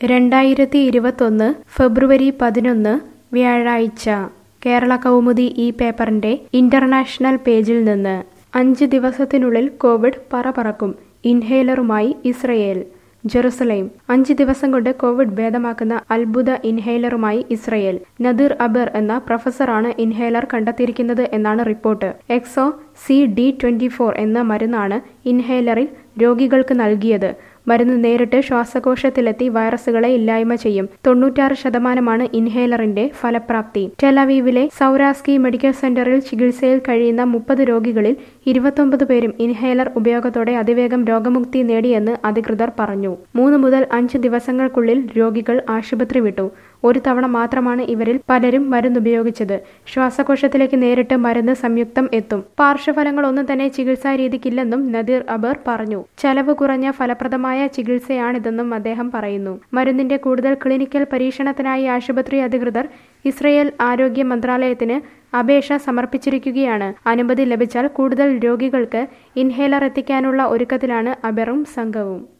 രണ്ടായിരത്തി ഇരുപത്തൊന്ന് ഫെബ്രുവരി പതിനൊന്ന് വ്യാഴാഴ്ച കേരള കൗമുദി ഈ പേപ്പറിന്റെ ഇന്റർനാഷണൽ പേജിൽ നിന്ന് അഞ്ച് ദിവസത്തിനുള്ളിൽ കോവിഡ് പറ പറക്കും ഇൻഹേലറുമായി ഇസ്രയേൽ ജെറുസലേം അഞ്ച് ദിവസം കൊണ്ട് കോവിഡ് ഭേദമാക്കുന്ന അത്ഭുത ഇൻഹേലറുമായി ഇസ്രയേൽ നദീർ അബർ എന്ന പ്രൊഫസറാണ് ഇൻഹേലർ കണ്ടെത്തിയിരിക്കുന്നത് എന്നാണ് report exo C D twenty four എന്ന മരുന്നാണ് ഇൻഹേലറിൽ രോഗികൾക്ക് നൽകിയത് മരുന്ന് നേരിട്ട് ശ്വാസകോശത്തിലെത്തി വൈറസുകളെ ഇല്ലായ്മ ചെയ്യും തൊണ്ണൂറ്റാറ് ശതമാനമാണ് ഇൻഹേലറിന്റെ ഫലപ്രാപ്തി ടെലവീവിലെ സൗരാസ്കി മെഡിക്കൽ സെന്ററിൽ ചികിത്സയിൽ കഴിയുന്ന മുപ്പത് രോഗികളിൽ ഇരുപത്തൊമ്പത് പേരും ഇൻഹേലർ ഉപയോഗത്തോടെ അതിവേഗം രോഗമുക്തി നേടിയെന്ന് അധികൃതർ പറഞ്ഞു മൂന്ന് മുതൽ അഞ്ച് ദിവസങ്ങൾക്കുള്ളിൽ രോഗികൾ ആശുപത്രി വിട്ടു ഒരു തവണ മാത്രമാണ് ഇവരിൽ പലരും മരുന്നുപയോഗിച്ചത് ശ്വാസകോശത്തിലേക്ക് നേരിട്ട് മരുന്ന് സംയുക്തം എത്തും പാർശ്വഫലങ്ങളൊന്നും തന്നെ ചികിത്സാ രീതിക്കില്ലെന്നും നദീർ അബർ പറഞ്ഞു ചെലവ് കുറഞ്ഞ ഫലപ്രദമായ ചികിത്സയാണിതെന്നും അദ്ദേഹം പറയുന്നു മരുന്നിന്റെ കൂടുതൽ ക്ലിനിക്കൽ പരീക്ഷണത്തിനായി ആശുപത്രി അധികൃതർ ഇസ്രയേൽ ആരോഗ്യ മന്ത്രാലയത്തിന് അപേക്ഷ സമർപ്പിച്ചിരിക്കുകയാണ് അനുമതി ലഭിച്ചാൽ കൂടുതൽ രോഗികൾക്ക് ഇൻഹേലർ എത്തിക്കാനുള്ള ഒരുക്കത്തിലാണ് അബറും സംഘവും